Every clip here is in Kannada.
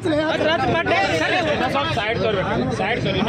ಸೈಡ್ ತೋರ್ಬೇಕು ಸೈಡ್ ತೋರಿ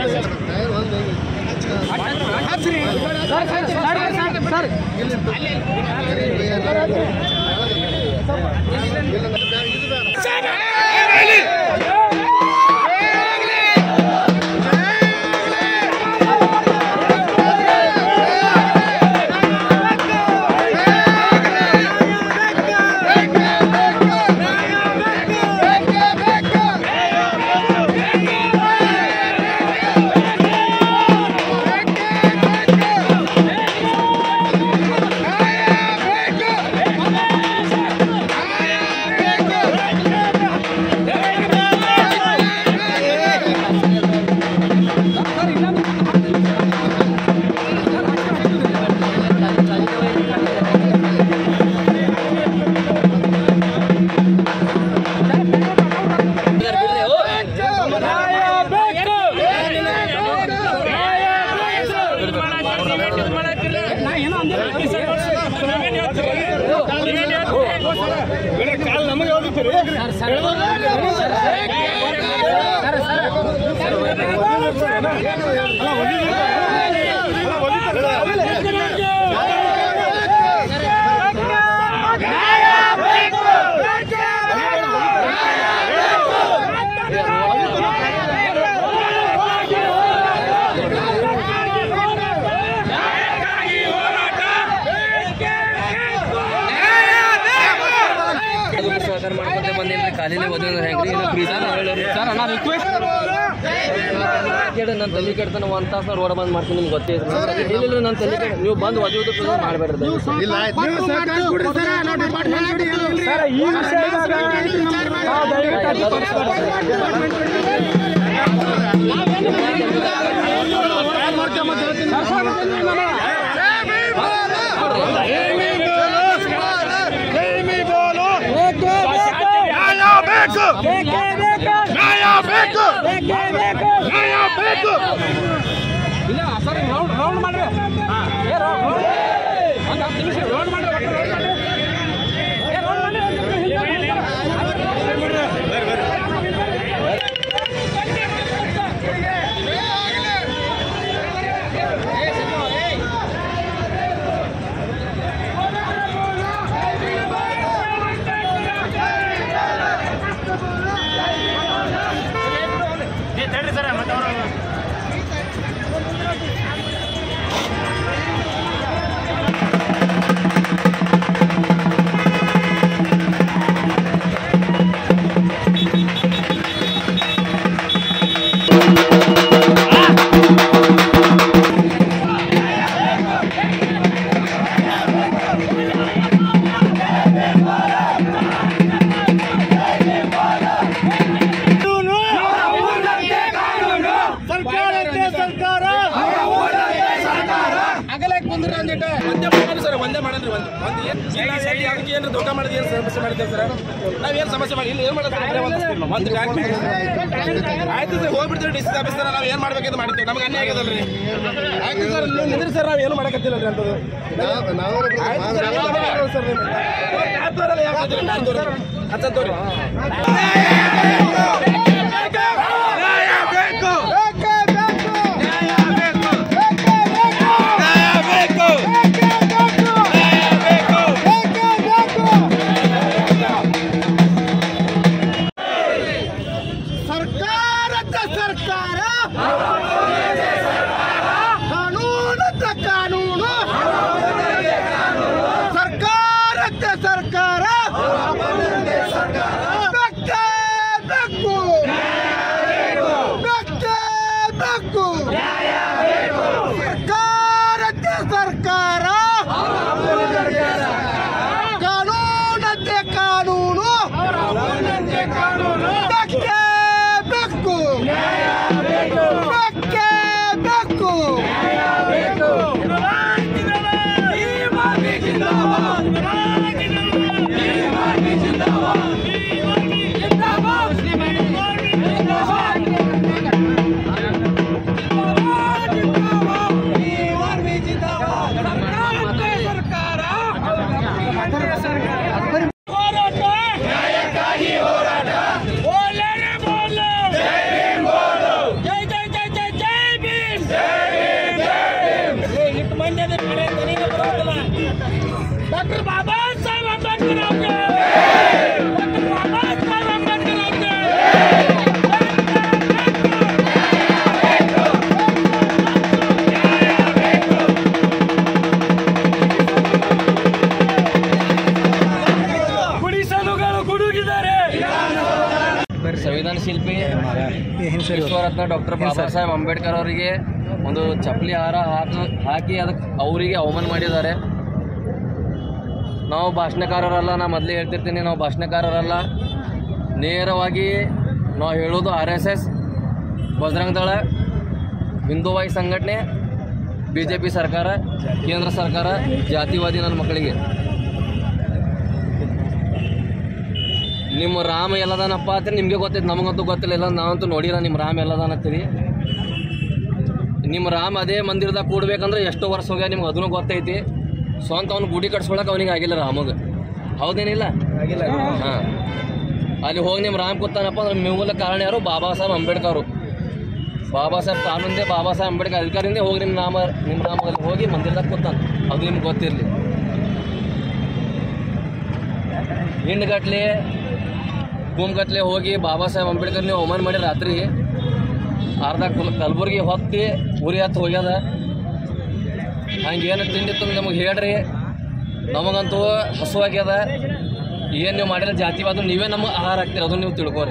ಸಹಕಾರ ಮಾಡ್ಕೊಂತ ಬಂದೇನ್ರಿ ಖಾಲಿನೇ ಓದಿದ್ರೆ ಹೆಂಗ್ರಿ ಇನ್ನು ಪ್ರೀಸನ್ ಹೇಳೋರು ಸರ್ ನಾ ರಿಕ್ವೆಸ್ಟ್ ಕೇಳಿ ನನ್ನ ತಲೆ ಕೆಡ್ತಾನೆ ಒಂದು ತಾಸು ರೋಡ್ ಬಂದ್ ಮಾಡ್ತೀನಿ ನಿಮ್ಗೆ ಗೊತ್ತೇ ಇದೆ ಏನಿಲ್ಲ ನನ್ನ ತಲೆ ಕೆಡ ನೀವು ಬಂದು ಒದಿಯೋದು ಮಾಡಬೇಡ್ರಿ ಇಲ್ಲ ಆಯ್ತು ಸರ್ ಈ ವಿಷಯದಾಗ ನಾವು ದಯವಿಟ್ಟು ಇಲ್ಲ ಸರ್ ರೌಂಡ್ ರೌಂಡ್ ಮಾಡ್ರಿ ಏ ರೌಂಡ್ ಒಂದು ಹತ್ತು ನಿಮಿಷ ರೌಂಡ್ ಮಾಡ್ರಿ ಒಟ್ಟು round ಮಾಡ್ರಿ. ಏ ರೌಂಡ್ ಮಾಡ್ರಿ ಒಂದು ನಿಮಿಷ ಹಿಂದೆ ಬರ್ರಿ. ಒಂದೇ ಮಾಡೋದು ಸರ್ ಒಂದೇ ಮಾಡೋದ್ರಿ ಒಂದು ಒಂದು ಏನು ಅದಕ್ಕೆ ಏನು ದೊಡ್ಡ ಮಾಡೋದು ಏನು ಸಮಸ್ಯೆ ಮಾಡಿದ್ದೇವೆ ಸರ್ ನಾವೇನು ಸಮಸ್ಯೆ ಮಾಡಿ ಇಲ್ಲಿ ಏನು ಮಾಡೋದು ಬರೀ ಒಂದು ಒಂದು ಡಾಕ್ಯುಮೆಂಟ್ ಆಯ್ತು ಸರ್ ಹೋಗ್ಬಿಡ್ತೀವಿ ಡಿ ಸಿ ಆಫೀಸ್ ಸರ್ ನಾವು ಏನು ಮಾಡ್ಬೇಕಂತ ಮಾಡಿದ್ದೇವೆ ನಮ್ಗೆ ಅನ್ಯಾಯ ಆಗ್ಯದಲ್ರಿ ಆಯ್ತು ಸರ್ ನೀವು ನಿಂದ್ರಿ ಸರ್ ನಾವು ಏನು ಮಾಡಕತ್ತಿಲ್ಲ ರೀ ಅಂತದ್ದು ಆಯ್ತು ಸರ್ ಏನು ಮಾಡೋದು ಸರ್ ನೀವು ಯಾಕೆ ತೋರಲ್ಲ ಯಾಕೆ ನಾನು ತೋರಲ್ಲ ಅಚ್ಚ ತೋರಿ ಸರ್ಕಾರದ ಸರ್ಕಾರ ಕಾನೂನದ ಕಾನೂನು ಸರ್ಕಾರದ ಸರ್ಕಾರ ಬೆಕ್ಕೆ ಬೆಕ್ಕು ಬೆಕ್ಕೆ ಬೆಕ್ಕು ಸರ್ಕಾರದ ಸರ್ಕಾರ ಕಾನೂನದ್ದೇ ಕಾನೂನು ಬೆಕ್ಕೆ ಬೆಕ್ಕು ಬೆಕ್ಕೆ ಬೆಕ್ಕು ಹೋರಾಟ ಸಂವಿಧಾನ ಶಿಲ್ಪಿ ವಿಶ್ವರತ್ನ ಡಾಕ್ಟರ್ ಬಾಬಾ ಸಾಹೇಬ್ ಅಂಬೇಡ್ಕರ್ ಅವರಿಗೆ ಒಂದು ಚಪ್ಪಲಿ ಹಾರ ಹಾಕಿ ಹಾಕಿ ಅದಕ್ಕೆ ಅವರಿಗೆ ಅವಮಾನ ಮಾಡಿದ್ದಾರೆ ನಾವು ಭಾಷಣಕಾರರಲ್ಲ ನಾ ಮೊದಲೇ ಹೇಳ್ತಿರ್ತೀನಿ ನಾವು ಭಾಷಣಕಾರರಲ್ಲ ನೇರವಾಗಿ ನಾವು ಹೇಳೋದು ಆರ್ ಎಸ್ ಎಸ್ ಬಜರಂಗ ದಳ ಹಿಂದೂವಾಯಿ ಸಂಘಟನೆ ಬಿ ಜೆ ಪಿ ಸರ್ಕಾರ ಕೇಂದ್ರ ಸರ್ಕಾರ ಜಾತಿವಾದಿ ನನ್ನ ಮಕ್ಕಳಿಗೆ ನಿಮ್ಮ ರಾಮ ಎಲ್ಲದಾನಪ್ಪ ಅಂತ ನಿಮಗೆ ಗೊತ್ತೈತೆ ನಮಗಂತೂ ಗೊತ್ತಿಲ್ಲ ಇಲ್ಲ ನಾವಂತೂ ನೋಡಿರ ನಿಮ್ಮ ರಾಮ ಎಲ್ಲದಾನ ಅಂತೀರಿ ನಿಮ್ಮ ರಾಮ ಅದೇ ಮಂದಿರದಾಗ ಕೂಡ್ಬೇಕಂದ್ರೆ ಎಷ್ಟೋ ವರ್ಷ ಹೋಗ್ಯ ನಿಮ್ಗೆ ಅದನ್ನು ಗೊತ್ತೈತಿ ಸ್ವಂತ ಅವ್ನು ಗುಡಿ ಕಟ್ಸ್ಕೊಳಕ್ಕೆ ಅವನಿಗೆ ಆಗಿಲ್ಲ ರಾಮಗೆ ಹೌದೇನಿಲ್ಲ ಹಾಂ ಅಲ್ಲಿ ಹೋಗಿ ನಿಮ್ಮ ರಾಮ್ ಕೂತಾನಪ್ಪ ಅಂದ್ರೆ ಮೂಲ ಕಾರಣ ಯಾರು ಬಾಬಾ ಸಾಹೇಬ್ ಅಂಬೇಡ್ಕರ್ ಬಾಬಾ ಸಾಹೇಬ್ ಕಾನೂನಿಂದೆ ಬಾಬಾ ಸಾಹೇಬ್ ಅಂಬೇಡ್ಕರ್ ಅಧಿಕಾರಿಂದ ಹೋಗಿ ನಿಮ್ಮ ನಾಮ ನಿಮ್ಮ ನಾಮದಲ್ಲಿ ಹೋಗಿ ಮಂದಿರದಾಗ ಕೂತಾನ ಅದು ನಿಮ್ಗೆ ಗೊತ್ತಿರಲಿ ಹಿಂಡ್ಗಟ್ಲೆ ಗಟ್ಲೆ ಹೋಗಿ ಬಾಬಾ ಸಾಹೇಬ್ ಅಂಬೇಡ್ಕರ್ ನೀವು ಅವಮಾನ ಮಾಡಿ ರಾತ್ರಿ ಅರ್ಧ ಕುಲ್ ಕಲಬುರ್ಗಿ ಹೊತ್ತಿ ಉರಿ ಹತ್ತು ಹೋಗ್ಯದ ಹಂಗೇನು ತಿಂಡಿತ್ತು ನಮಗೆ ಹೇಳ್ರಿ ನಮಗಂತೂ ಹಸುವಾಗ್ಯದ ಏನು ನೀವು ಮಾಡಿರೋ ಜಾತಿವಾದ ನೀವೇ ನಮಗೆ ಆಹಾರ ಹಾಕ್ತೀರಿ ಅದನ್ನು ನೀವು ತಿಳ್ಕೊರಿ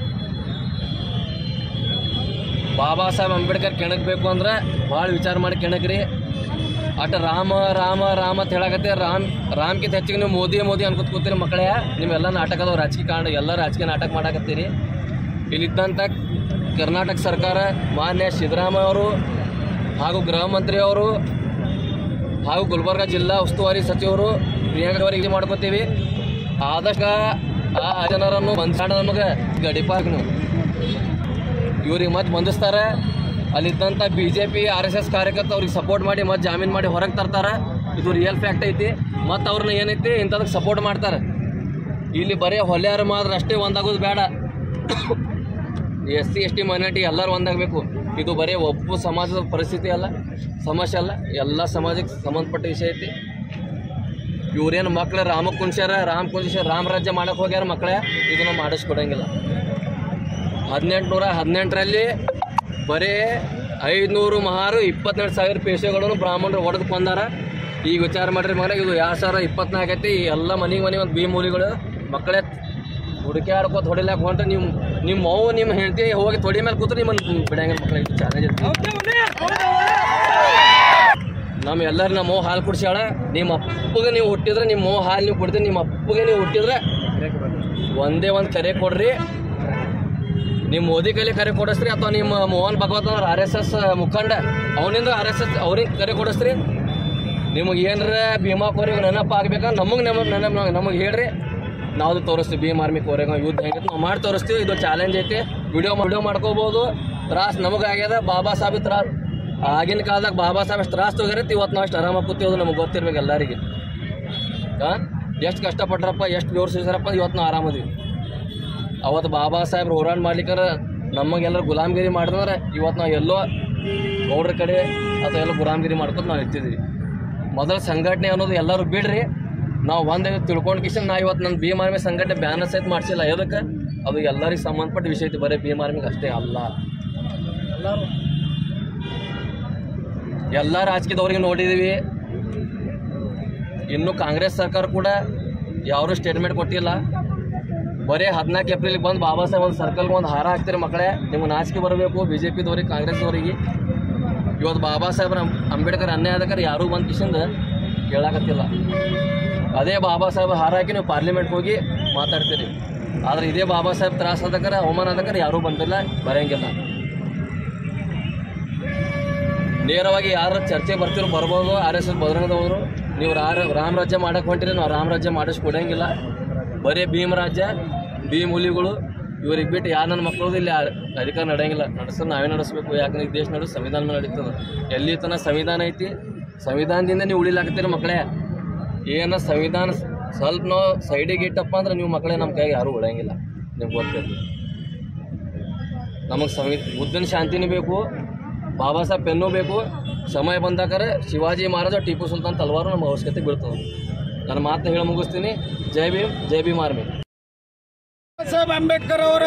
ಬಾಬಾ ಸಾಹೇಬ್ ಅಂಬೇಡ್ಕರ್ ಕೆಣಕಬೇಕು ಅಂದ್ರೆ ಭಾಳ ವಿಚಾರ ಮಾಡಿ ಕೆಣಕ್ರಿ ಅಟ ರಾಮ ರಾಮ ರಾಮ ಅಂತ ಹೇಳಕತ್ತೆ ರಾಮ್ ರಾಮ್ಕಿಂತ ಹೆಚ್ಚಿಗೆ ನೀವು ಮೋದಿ ಮೋದಿ ಅನ್ಕೊತ ಕೂತೀರಿ ಮಕ್ಕಳೇ ನಿಮ್ಮೆಲ್ಲ ನಾಟಕದವ್ರು ರಾಜಕೀಯ ಕಾಂಡ ಎಲ್ಲ ರಾಜಕೀಯ ನಾಟಕ ಮಾಡಕತ್ತೀರಿ ಇಲ್ಲಿದ್ದಂಥ ಕರ್ನಾಟಕ ಸರ್ಕಾರ ಮಾನ್ಯ ಸಿದ್ದರಾಮಯ್ಯ ಅವರು ಹಾಗೂ ಗೃಹ ಮಂತ್ರಿ ಅವರು ಹಾಗೂ ಗುಲ್ಬರ್ಗ ಜಿಲ್ಲಾ ಉಸ್ತುವಾರಿ ಸಚಿವರು ಪ್ರಿಯಾಂಕ ಅವರಿಗೆ ಇದು ಮಾಡ್ಕೋತೀವಿ ಆದಷ್ಟು ಆ ಜನರನ್ನು ಬಂದ್ಸಾಡ ನಮಗೆ ಗಡಿಪಾರ್ಕ್ ನೀವು ಇವ್ರಿಗೆ ಮತ್ತೆ ಬಂಧಿಸ್ತಾರೆ ಅಲ್ಲಿದ್ದಂಥ B J P R S S ಕಾರ್ಯಕರ್ತ ಅವ್ರಿಗೆ ಸಪೋರ್ಟ್ ಮಾಡಿ ಮತ್ತೆ ಜಾಮೀನು ಮಾಡಿ ಹೊರಗೆ ತರ್ತಾರೆ ಇದು ರಿಯಲ್ ಫ್ಯಾಕ್ಟ್ ಐತಿ ಮತ್ತು ಅವ್ರನ್ನ ಏನೈತಿ ಇಂಥದಕ್ಕೆ ಸಪೋರ್ಟ್ ಮಾಡ್ತಾರೆ ಇಲ್ಲಿ ಬರೀ ಹೊಲೆಯಾರು ಮಾತ್ರ ಅಷ್ಟೇ ಒಂದಾಗೋದು ಬೇಡ S C S T minority ಎಲ್ಲರೂ ಒಂದಾಗಬೇಕು ಇದು ಬರೀ ಒಬ್ಬ ಸಮಾಜದ ಪರಿಸ್ಥಿತಿ ಅಲ್ಲ ಸಮಸ್ಯೆ ಅಲ್ಲ ಎಲ್ಲ ಸಮಾಜಕ್ಕೆ ಸಂಬಂಧಪಟ್ಟ ವಿಷಯ ಐತಿ ಇವ್ರೇನು ಮಕ್ಳು ರಾಮ ಕುಂಶಾರ ರಾಮ ಕುಂಶ ರಾಮ ರಾಜ್ಯ ಮಾಡಕ್ಕೆ ಹೋಗ್ಯಾರ ಮಕ್ಕಳೇ ಇದನ್ನ ಮಾಡಿಸ್ಕೊಡಂಗಿಲ್ಲ ಹದಿನೆಂಟು ನೂರ ಹದಿನೆಂಟರಲ್ಲಿ ಬರೀ ಐದುನೂರು ಮಹಾರು ಇಪ್ಪತ್ತೆರಡು ಸಾವಿರ ಪೇಶೆಗಳನ್ನು ಬ್ರಾಹ್ಮಣರು ಹೊಡೆದು ಕೊಂದಾರ ಈಗ ವಿಚಾರ ಮಾಡ್ರಿ ಮಗನ ಇದು ಯಾವ ಸಾವಿರ ಇಪ್ಪತ್ನಾಲ್ಕು ಐತಿ ಈ ಎಲ್ಲ ಮನೆಗೆ ಮನೆ ಒಂದು ಬಿ ಮೂಲಿಗಳು ಮಕ್ಕಳೇ ಹುಡುಕ್ಯಾಡ್ಕೋತ ಹೊಡಿಲಾಕ ಹೊಂಟ್ರೆ ನೀವು ನಿಮ್ಮ ಮೌ ನಿಮ್ಮ ಹೆಂಡತಿ ಹೋಗಿ ತೊಡಿ ಮೇಲೆ ಕೂತ್ರೆ ನಿಮ್ಮನ್ನು ಬಿಡಂಗಿಲ್ಲ ಮಕ್ಕಳಿಗೆ ಇದು ಚಾಲೆಂಜ್ ಐತಿ ನಮ್ಮ ಎಲ್ಲರೂ ನಮ್ಮ ಹಾಲು ಕುಡಿಸ್ಯಾಳ ನಿಮ್ಮ ಅಪ್ಪಗೆ ನೀವು ಹುಟ್ಟಿದ್ರೆ ನಿಮ್ಮ ಮೋ ಹಾಲು ನೀವು ಕುಡಿದ್ರೆ ನಿಮ್ಮ ಅಪ್ಪಗೆ ನೀವು ಹುಟ್ಟಿದ್ರೆ ಒಂದೇ ಒಂದು ಕರೆ ಕೊಡ್ರಿ ನಿಮ್ಮ ಮೋದಿ ಕೈಲಿ ಕರೆ ಕೊಡಿಸ್ರಿ ಅಥವಾ ನಿಮ್ಮ ಮೋಹನ್ ಭಗವತ್ ಅವ್ರ ಆರ್ ಎಸ್ ಎಸ್ ಮುಖಂಡ ಅವನಿಂದ ಆರ್ ಎಸ್ ಎಸ್ ಅವ್ರಿಗೆ ಕರೆ ಕೊಡಿಸ್ರಿ ನಿಮಗೆ ಏನರ ಭೀಮಾ ಕೋರಿಗೆ ನೆನಪು ಆಗ್ಬೇಕಾ ನಮಗೆ ನಮ್ಮ ನೆನಪು ನಮಗೆ ಹೇಳ್ರಿ ನಾವು ಅದು ತೋರಿಸ್ತೀವಿ ಭೀಮ್ ಆರ್ಮಿ ಕೋರೆಗ ಯುದ್ಧ ಹೆಂಗಿತ್ತು ನಾವು ಮಾಡಿ ತೋರಿಸ್ತೀವಿ ಇದು ಚಾಲೆಂಜ್ ಐತಿ ವಿಡಿಯೋ ವಿಡಿಯೋ ಮಾಡ್ಕೋಬೋದು ತ್ರಾಸ್ ನಮಗೆ ಆಗ್ಯದ ಬಾಬಾ ಸಾಹೇಬ್ ತ್ರಾಸ್ ಆಗಿನ ಕಾಲದಾಗ ಬಾಬಾ ಸಾಹೇಬ್ ಎಷ್ಟು ತ್ರಾಸ್ ತೊಗಿರತ್ತೆ ಇವತ್ತು ನಾವು ಅಷ್ಟು ಆರಾಮಾಗಿ ಕೂತೀವಿ ನಮಗೆ ಗೊತ್ತಿರ್ಬೇಕು ಎಲ್ಲರಿಗೆ ಹಾಂ ಎಷ್ಟು ಕಷ್ಟಪಟ್ರಪ್ಪ ಎಷ್ಟು ಬೆವ್ರು ಸುರಿಸ್ಯಾರಪ್ಪ ಇವತ್ತು ನಾವು ಆರಾಮದೀವಿ ಅವತ್ತು ಬಾಬಾ ಸಾಹೇಬ್ರು ಹೋರಾಟ ಮಾಡ್ಲಿಕ್ಕಾರ ನಮಗೆಲ್ಲರೂ ಗುಲಾಮ್ಗಿರಿ ಮಾಡಿದ್ರೆ ಇವತ್ತು ನಾವು ಎಲ್ಲೋ ಗೌಡ್ರ ಕಡೆ ಅಥವಾ ಎಲ್ಲ ಗುಲಾಮ್ಗಿರಿ ಮಾಡ್ಕೊಂಡು ನಾವು ಇರ್ತಿದ್ವಿ ಮೊದಲ ಸಂಘಟನೆ ಅನ್ನೋದು ಎಲ್ಲರೂ ಬಿಡ್ರಿ ನಾವು ಒಂದೇ ತಿಳ್ಕೊಂಡು ಕಿಶನ್ ನಾ ಇವತ್ತು ನನ್ನ ಭೀಮ್ ಆರ್ಮಿ ಸಂಘಟನೆ ಬ್ಯಾನರ್ ಸಹಿತ ಮಾಡಿಸಿಲ್ಲ ಯಾವುದಕ್ಕೆ ಅದು ಎಲ್ಲರಿಗೆ ಸಂಬಂಧಪಟ್ಟ ವಿಷಯ ಐತಿ ಬರೀ ಭೀಮ್ ಆರ್ಮಿಗೆ ಅಷ್ಟೇ ಅಲ್ಲ ಎಲ್ಲ ರಾಜಕೀಯದವ್ರಿಗೆ ನೋಡಿದ್ದೀವಿ ಇನ್ನು ಕಾಂಗ್ರೆಸ್ ಸರ್ಕಾರ ಕೂಡ ಯಾರು ಸ್ಟೇಟ್ಮೆಂಟ್ ಕೊಟ್ಟಿಲ್ಲ ಬರೀ ಹದಿನಾಲ್ಕು ಏಪ್ರಿಲ್ಗೆ ಬಂದು ಬಾಬಾ ಸಾಹೇಬ್ ಒಂದು ಸರ್ಕಲ್ಗೆ ಒಂದು ಹಾರ ಹಾಕ್ತೀರಿ ಮಕ್ಕಳೇ ನಿಮ್ಗೆ ನಾಚಿಕೆ ಬರಬೇಕು ಬಿ ಜೆ ಪಿದವ್ರಿಗೆ ಕಾಂಗ್ರೆಸ್ದವ್ರಿಗೆ ಇವತ್ತು ಬಾಬಾ ಸಾಹೇಬ್ರ ಅಂಬೇಡ್ಕರ್ ಅನ್ಯಾಯ ಆದಕ್ಕಾರ ಯಾರೂ ಬಂದು ಕಿಶಿಂದ ಕೇಳಾಕತ್ತಿಲ್ಲ ಅದೇ ಬಾಬಾ ಸಾಹೇಬ್ ಹಾರ ಹಾಕಿ ನೀವು ಪಾರ್ಲಿಮೆಂಟ್ಗೆ ಹೋಗಿ ಮಾತಾಡ್ತೀರಿ ಆದರೆ ಇದೇ ಬಾಬಾ ಸಾಹೇಬ್ ತ್ರಾಸ ಆದಕ್ಕಾರ ಅವಮಾನ ಆದಕ್ಕಾರ ಯಾರೂ ಬಂದಿಲ್ಲ ಬರೆಯಂಗಿಲ್ಲ ನೇರವಾಗಿ ಯಾರ ಚರ್ಚೆ ಬರ್ತಿರೋ ಬರ್ಬೋದು ಆರ್ ಎಸ್ ಎಸ್ ಬದರಂಗದವರು ನೀವು ರಾರ ರಾಮ ರಾಜ್ಯ ಮಾಡಕ್ಕೆ ಹೊಂಟಿರಿ ನಾವು ರಾಮ ರಾಜ್ಯ ಮಾಡಿಸ್ಕೊಡಂಗಿಲ್ಲ ಬರೀ ಭೀಮ್ ರಾಜ್ಯ ಭೀಮ್ ಹುಲಿಗಳು ಇವ್ರಿಗೆ ಬಿಟ್ಟು ಯಾರು ನನ್ನ ಮಕ್ಕಳು ಇಲ್ಲಿ ಆ- ಅಧಿಕಾರ ನಡೆಯಂಗಿಲ್ಲ ನಡೆಸೋದು ನಾವೇ ನಡೆಸಬೇಕು ಯಾಕಂದ್ರೆ ಈ ದೇಶ ನಡೆದು ಸಂವಿಧಾನ ಮೇಲೆ ನಡೀತದೆ ಎಲ್ಲಿ ತನಕ ಸಂವಿಧಾನ ಐತಿ ಸಂವಿಧಾನದಿಂದ ನೀವು ಉಳಿಲಾಕತ್ತೀರಿ ಮಕ್ಕಳೇ ಏನ ಸಂವಿಧಾನ ಸ್ವಲ್ಪ ನಾವು ಸೈಡಿಗೆ ಇಟ್ಟಪ್ಪ ಅಂದ್ರೆ ನೀವು ಮಕ್ಕಳೇ ನಮ್ಮ ಕೈಗೆ ಯಾರೂ ಉಳಿಯಂಗಿಲ್ಲ ನಿಮ್ಗೆ ಗೊತ್ತಿರಲಿ ನಮಗೆ ಸಂವಿ ಬುದ್ಧನ ಶಾಂತಿನೂ ಬೇಕು ಬಾಬಾ ಸಾಹೇಬ್ ಪೆನ್ನು ಬೇಕು ಸಮಯ ಬಂದಾಕರೆ ಶಿವಾಜಿ ಮಹಾರಾಜ ಟಿಪ್ಪು ಸುಲ್ತಾನ್ ತಲವಾರು ನಮ್ಮ ಅವಶ್ಯಕತೆ ಬೀಳ್ತದೆ ನನ್ನ ಮಾತನ್ನ ಹೇಳಿ ಮುಗಿಸ್ತೀನಿ ಜೈ ಭೀಮ್ ಜೈ ಭೀಮ್ ಆರ್ಮಿ ಸಾಹೇಬ್ ಅಂಬೇಡ್ಕರ್ ಅವರ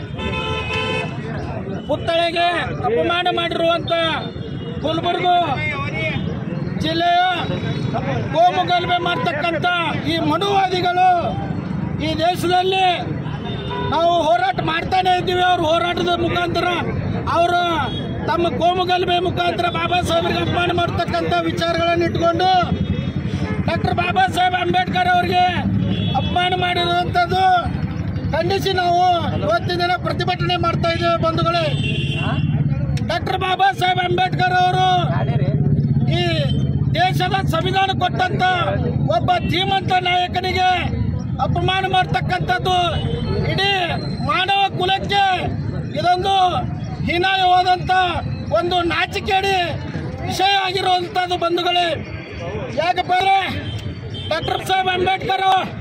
ಪುತ್ಥಳಿಗೆ ಅಪಮಾನ ಮಾಡಿರುವಂತ ಗುಲ್ಬರ್ಗು ಜಿಲ್ಲೆಯ ಗೋಮು ಗಲಭೆ ಮಾಡ್ತಕ್ಕಂಥ ಈ ಮನುವಾದಿಗಳು ಈ ದೇಶದಲ್ಲಿ ನಾವು ಹೋರಾಟ ಮಾಡ್ತಾನೆ ಇದ್ದೀವಿ ಅವ್ರ ಹೋರಾಟದ ಮುಖಾಂತರ ಅವರು ತಮ್ಮ ಕೋಮುಗಲಭೆ ಮುಖಾಂತರ ಬಾಬಾ ಸಾಹೇಬರಿಗೆ ಅಪಮಾನ ಮಾಡ್ತಕ್ಕಂಥ ವಿಚಾರಗಳನ್ನು ಇಟ್ಕೊಂಡು ಡಾಕ್ಟರ್ ಬಾಬಾ ಸಾಹೇಬ್ ಅಂಬೇಡ್ಕರ್ ಅವರಿಗೆ ಅಪಮಾನ ಮಾಡಿರುವಂಥದ್ದು ಖಂಡಿಸಿ ನಾವು ಇವತ್ತಿನ ದಿನ ಪ್ರತಿಭಟನೆ ಮಾಡ್ತಾ ಇದ್ದೇವೆ ಬಂಧುಗಳೇ ಡಾಕ್ಟರ್ ಬಾಬಾ ಸಾಹೇಬ್ ಅಂಬೇಡ್ಕರ್ ಅವರು ಈ ದೇಶದ ಸಂವಿಧಾನ ಕೊಟ್ಟಂತ ಒಬ್ಬ ಧೀಮಂತ ನಾಯಕನಿಗೆ ಅಪಮಾನ ಮಾಡ್ತಕ್ಕಂಥದ್ದು ಇಡೀ ಮಾನವ ಕುಲಕ್ಕೆ ಇದೊಂದು ಹೀನಾಯವಾದಂಥ ಒಂದು ನಾಚಿಕೆಡಿ ವಿಷಯ ಆಗಿರುವಂಥದ್ದು ಬಂಧುಗಳೇ ಯಾಕಪ್ಪ ಅಂದ್ರೆ ಡಾಕ್ಟರ್ ಸಾಹೇಬ್ ಅಂಬೇಡ್ಕರ್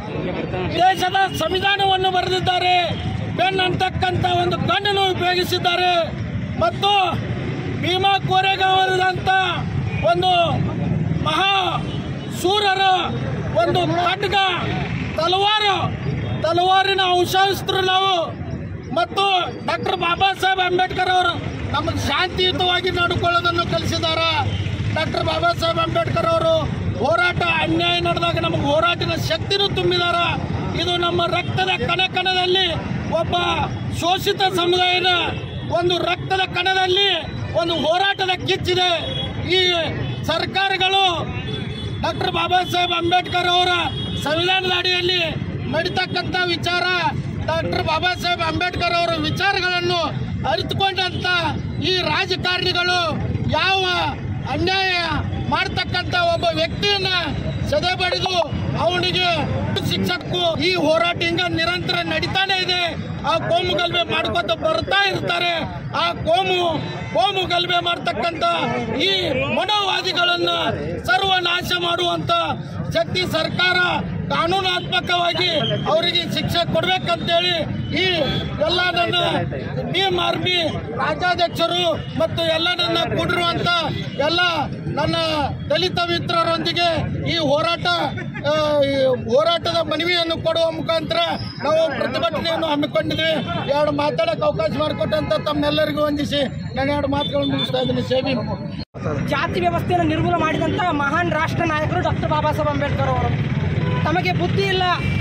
ದೇಶದ ಸಂವಿಧಾನವನ್ನು ಬರೆದಿದ್ದಾರೆ ಪೆನ್ ಅಂತಕ್ಕಂಥ ಒಂದು ಕಣ್ಣನ್ನು ಉಪಯೋಗಿಸಿದ್ದಾರೆ ಮತ್ತು ಭೀಮಾ ಕೋರೆಗಾಂವದಂತ ಒಂದು ಮಹಾ ಶೂರರ ಒಂದು ಖಡ್ಗ ತಲವಾರು ತಲವಾರಿನ ಅಂಶಾಸ್ತ್ರ ನಾವು ಮತ್ತು ಡಾಕ್ಟರ್ ಬಾಬಾ ಸಾಹೇಬ್ ಅಂಬೇಡ್ಕರ್ ಅವರು ನಮಗೆ ಶಾಂತಿಯುತವಾಗಿ ನಡ್ಕೊಳ್ಳೋದನ್ನು ಕಲಿಸಿದ್ದಾರೆ ಡಾಕ್ಟರ್ ಬಾಬಾ ಸಾಹೇಬ್ ಅಂಬೇಡ್ಕರ್ ಅವರು ಹೋರಾಟ ಅನ್ಯಾಯ ನಡೆದಾಗ ನಮಗೆ ಹೋರಾಟದ ಶಕ್ತಿನೂ ತುಂಬಿದಾರ ಇದು ನಮ್ಮ ರಕ್ತದ ಕಣ ಕಣದಲ್ಲಿ ಒಬ್ಬ ಶೋಷಿತ ಸಮುದಾಯದ ಒಂದು ರಕ್ತದ ಕಣದಲ್ಲಿ ಒಂದು ಹೋರಾಟದ ಕಿಚ್ಚಿದೆ ಈ ಸರ್ಕಾರಗಳು ಡಾಕ್ಟರ್ ಬಾಬಾ ಸಾಹೇಬ್ ಅಂಬೇಡ್ಕರ್ ಅವರ ಸಂವಿಧಾನದ ಅಡಿಯಲ್ಲಿ ನಡೀತಕ್ಕಂಥ ವಿಚಾರ ಡಾಕ್ಟರ್ ಬಾಬಾ ಸಾಹೇಬ್ ಅಂಬೇಡ್ಕರ್ ಅವರ ವಿಚಾರಗಳನ್ನು ಅರಿತುಕೊಂಡಂತ ಈ ರಾಜಕಾರಣಿಗಳು ಯಾವ ಅನ್ಯಾಯ ಮಾಡ್ತಕ್ಕಂಥ ಒಬ್ಬ ವ್ಯಕ್ತಿಯನ್ನ ಸದೆ ಬಡಿದು ಅವನಿಗೆ ಶಿಕ್ಷಕ್ಕೂ ಈ ಹೋರಾಟ ಹಿಂಗ ನಿರಂತರ ನಡೀತಾನೆ ಇದೆ ಆ ಕೋಮು ಗಲಭೆ ಮಾಡ್ಕೊತ ಬರ್ತಾ ಇರ್ತಾರೆ ಆ ಕೋಮು ಕೋಮು ಗಲಭೆ ಮಾಡ್ತಕ್ಕಂಥ ಈ ಮನೋವಾದಿಗಳನ್ನ ಸರ್ವನಾಶ ಮಾಡುವಂತ ಶಕ್ತಿ ಸರ್ಕಾರ ಕಾನೂನಾತ್ಮಕವಾಗಿ ಅವರಿಗೆ ಶಿಕ್ಷೆ ಕೊಡ್ಬೇಕಂತೇಳಿ ಈ ಎಲ್ಲ ನನ್ನ ಭೀಮ್ ಆರ್ಮಿ ರಾಜ್ಯಾಧ್ಯಕ್ಷರು ಮತ್ತು ಎಲ್ಲ ನನ್ನ ಕೂಡಿರುವಂತ ಎಲ್ಲ ನನ್ನ ದಲಿತ ಮಿತ್ರರೊಂದಿಗೆ ಈ ಹೋರಾಟ ಆ, ಈ ಹೋರಾಟದ ಮನವಿಯನ್ನು ಕೊಡುವ ಮುಖಾಂತರ ನಾವು ಪ್ರತಿಭಟನೆಯನ್ನು ಹಮ್ಮಿಕೊಂಡಿದ್ವಿ ಎರಡು ಮಾತಾಡಕ್ಕೆ ಅವಕಾಶ ಮಾಡಿಕೊಟ್ಟಂತ ತಮ್ಮೆಲ್ಲರಿಗೂ ವಂದಿಸಿ ನಾನು ಎರಡು ಮಾತುಗಳನ್ನು ಮುಗಿಸ್ತಾ ಇದ್ದೀನಿ ಸೇವಿ ಜಾತಿ ವ್ಯವಸ್ಥೆಯನ್ನು ನಿರ್ಮೂಲ ಮಾಡಿದಂಥ ಮಹಾನ್ ರಾಷ್ಟ್ರ ನಾಯಕರು ಡಾಕ್ಟರ್ ಬಾಬಾ ಸಾಹೇಬ್ ಅಂಬೇಡ್ಕರ್ ಅವರು ತಮಗೆ ಬುದ್ಧಿ ಇಲ್ಲ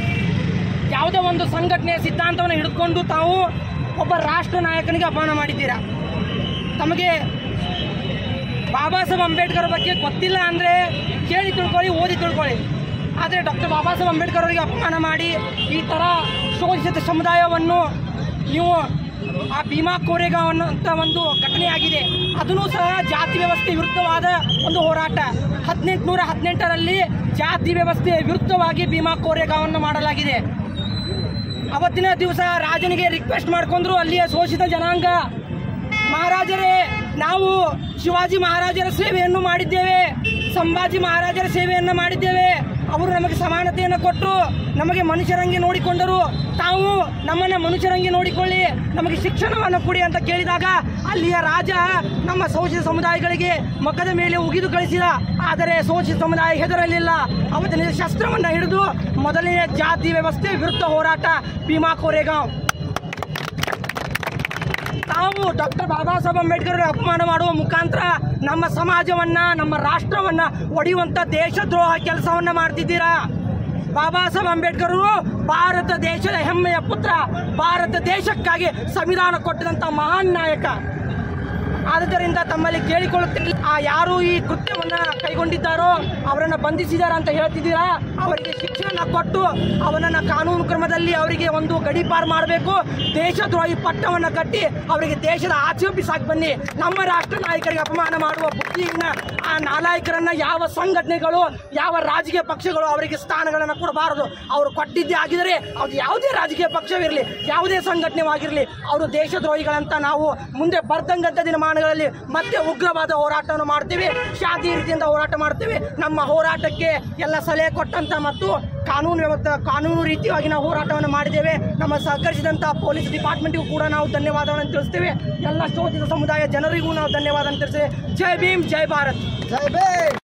ಯಾವುದೇ ಒಂದು ಸಂಘಟನೆಯ ಸಿದ್ಧಾಂತವನ್ನು ಹಿಡಿದುಕೊಂಡು ತಾವು ಒಬ್ಬ ರಾಷ್ಟ್ರ ನಾಯಕನಿಗೆ ಅಪಮಾನ ಮಾಡಿದ್ದೀರಾ ತಮಗೆ ಬಾಬಾ ಸಾಹೇಬ್ ಅಂಬೇಡ್ಕರ್ ಬಗ್ಗೆ ಗೊತ್ತಿಲ್ಲ ಅಂದರೆ ಕೇಳಿ ತಿಳ್ಕೊಳ್ಳಿ ಓದಿ ತಿಳ್ಕೊಳ್ಳಿ ಆದರೆ ಡಾಕ್ಟರ್ ಬಾಬಾ ಸಾಹೇಬ್ ಅಂಬೇಡ್ಕರ್ ಅವರಿಗೆ ಅಪಮಾನ ಮಾಡಿ ಈ ಥರ ಶೋಷಿತ ಸಮುದಾಯವನ್ನು ನೀವು ಆ ಭೀಮಾ ಕೋರೆಗಾಂವ್ ಅನ್ನೋಂಥ ಒಂದು ಘಟನೆ ಆಗಿದೆ ಅದನ್ನು ಸಹ ಜಾತಿ ವ್ಯವಸ್ಥೆ ವಿರುದ್ಧವಾದ ಒಂದು ಹೋರಾಟ ಹದಿನೆಂಟುನೂರ ಹದಿನೆಂಟರಲ್ಲಿ ಜಾತಿ ವ್ಯವಸ್ಥೆ ವಿರುದ್ಧವಾಗಿ ಭೀಮಾ ಕೋರೆಗಾಂವನ್ನು ಮಾಡಲಾಗಿದೆ ಅವತ್ತಿನ ದಿವಸ ರಾಜನಿಗೆ ರಿಕ್ವೆಸ್ಟ್ ಮಾಡ್ಕೊಂಡ್ರು ಅಲ್ಲಿಯ ಶೋಷಿತ ಜನಾಂಗ ಮಹಾರಾಜರೇ ನಾವು ಶಿವಾಜಿ ಮಹಾರಾಜರ ಸೇವೆಯನ್ನು ಮಾಡಿದ್ದೇವೆ ಸಂಭಾಜಿ ಮಹಾರಾಜರ ಸೇವೆಯನ್ನು ಮಾಡಿದ್ದೇವೆ ಅವರು ನಮಗೆ ಸಮಾನತೆಯನ್ನು ಕೊಟ್ಟು ನಮಗೆ ಮನುಷ್ಯರಂಗೆ ನೋಡಿಕೊಂಡರು ತಾವು ನಮ್ಮನ್ನು ಮನುಷ್ಯರಂಗೆ ನೋಡಿಕೊಳ್ಳಿ ನಮಗೆ ಶಿಕ್ಷಣವನ್ನು ಕೊಡಿ ಅಂತ ಕೇಳಿದಾಗ ಅಲ್ಲಿಯ ರಾಜ ನಮ್ಮ ಶೋಷಿತ ಸಮುದಾಯಗಳಿಗೆ ಮಕ್ಕದ ಮೇಲೆ ಉಗಿದು ಕಳಿಸಿದ ಆದರೆ ಶೋಷಿತ ಸಮುದಾಯ ಹೆದರಲಿಲ್ಲ ಅವತ್ತಿನ ಶಸ್ತ್ರವನ್ನು ಹಿಡಿದು ಮೊದಲನೇ ಜಾತಿ ವ್ಯವಸ್ಥೆ ವಿರುದ್ಧ ಹೋರಾಟ ಭೀಮಾ ಕೋರೆಗಾಂವ್ ತಾವು ಡಾಕ್ಟರ್ ಬಾಬಾ ಸಾಹೇಬ್ ಅಂಬೇಡ್ಕರ್ ಅವರಿಗೆ ಅಪಮಾನ ಮಾಡುವ ಮುಖಾಂತರ ನಮ್ಮ ಸಮಾಜವನ್ನ ನಮ್ಮ ರಾಷ್ಟ್ರವನ್ನ ಒಡೆಯುವಂತ ದೇಶದ್ರೋಹ ಕೆಲಸವನ್ನ ಮಾಡ್ತಿದ್ದೀರಾ ಬಾಬಾ ಸಾಹೇಬ್ ಅಂಬೇಡ್ಕರ್ ಅವರು ಭಾರತ ದೇಶದ ಹೆಮ್ಮೆಯ ಪುತ್ರ ಭಾರತ ದೇಶಕ್ಕಾಗಿ ಸಂವಿಧಾನ ಕೊಟ್ಟಿದಂತ ಮಹಾನ್ ನಾಯಕ ಆದುದರಿಂದ ತಮ್ಮಲ್ಲಿ ಕೇಳಿಕೊಳ್ಳುತ್ತಿಲ್ಲ ಆ ಯಾರು ಈ ಕೃತ್ಯವನ್ನ ಕೈಗೊಂಡಿದ್ದಾರೋ ಅವರನ್ನ ಬಂಧಿಸಿದಾರ ಅಂತ ಹೇಳ್ತಿದ್ದೀರಾ ಅವರಿಗೆ ಶಿಕ್ಷೆಯನ್ನ ಕೊಟ್ಟು ಅವನನ್ನ ಕಾನೂನು ಕ್ರಮದಲ್ಲಿ ಅವರಿಗೆ ಒಂದು ಗಡೀಪಾರು ಮಾಡಬೇಕು ದೇಶದ್ರೋಹಿ ಪಟ್ಟವನ್ನ ಕಟ್ಟಿ ಅವರಿಗೆ ದೇಶದ ಆಚೆ ಬಿಸಾಕಿ ಬನ್ನಿ ನಮ್ಮ ರಾಷ್ಟ್ರ ನಾಯಕರಿಗೆ ಅಪಮಾನ ಮಾಡುವ ಬುದ್ಧಿಯನ್ನ ಆ ನಾಲಾಯಕರನ್ನ ಯಾವ ಸಂಘಟನೆಗಳು ಯಾವ ರಾಜಕೀಯ ಪಕ್ಷಗಳು ಅವರಿಗೆ ಸ್ಥಾನಗಳನ್ನು ಕೊಡಬಾರದು ಅವರು ಕೊಟ್ಟಿದ್ದೇ ಆಗಿದರೆ ಅದು ಯಾವುದೇ ರಾಜಕೀಯ ಪಕ್ಷವಿರಲಿ ಯಾವುದೇ ಸಂಘಟನೆವಾಗಿರಲಿ ಅವರು ದೇಶದ್ರೋಹಿಗಳಂತ ನಾವು ಮುಂದೆ ಬರ್ದಂಗಂತ ದಿನಮಾನಗಳಲ್ಲಿ ಮತ್ತೆ ಉಗ್ರವಾದ ಹೋರಾಟವನ್ನು ಮಾಡ್ತೀವಿ ಶಾಂತಿ ರೀತಿಯಿಂದ ಹೋರಾಟ ಮಾಡ್ತೀವಿ ನಮ್ಮ ಹೋರಾಟಕ್ಕೆ ಎಲ್ಲ ಸಲಹೆ ಕೊಟ್ಟಂತ ಮತ್ತು ಕಾನೂನು ವ್ಯವಸ್ಥೆ ಕಾನೂನು ರೀತಿಯಾಗಿ ನಾವು ಹೋರಾಟವನ್ನು ಮಾಡಿದ್ದೇವೆ ನಮ್ಮ ಸಹಕರಿಸಿದಂಥ ಪೊಲೀಸ್ ಡಿಪಾರ್ಟ್ಮೆಂಟ್ಗೂ ಕೂಡ ನಾವು ಧನ್ಯವಾದಗಳನ್ನು ತಿಳಿಸ್ತೇವೆ ಎಲ್ಲ ಶೋಷಿತ ಸಮುದಾಯ ಜನರಿಗೂ ನಾವು ಧನ್ಯವಾದ ತಿಳಿಸ್ತೇವೆ ಜೈ ಭೀಮ್ ಜೈ ಭಾರತ್ ಜೈ ಭೀಮ್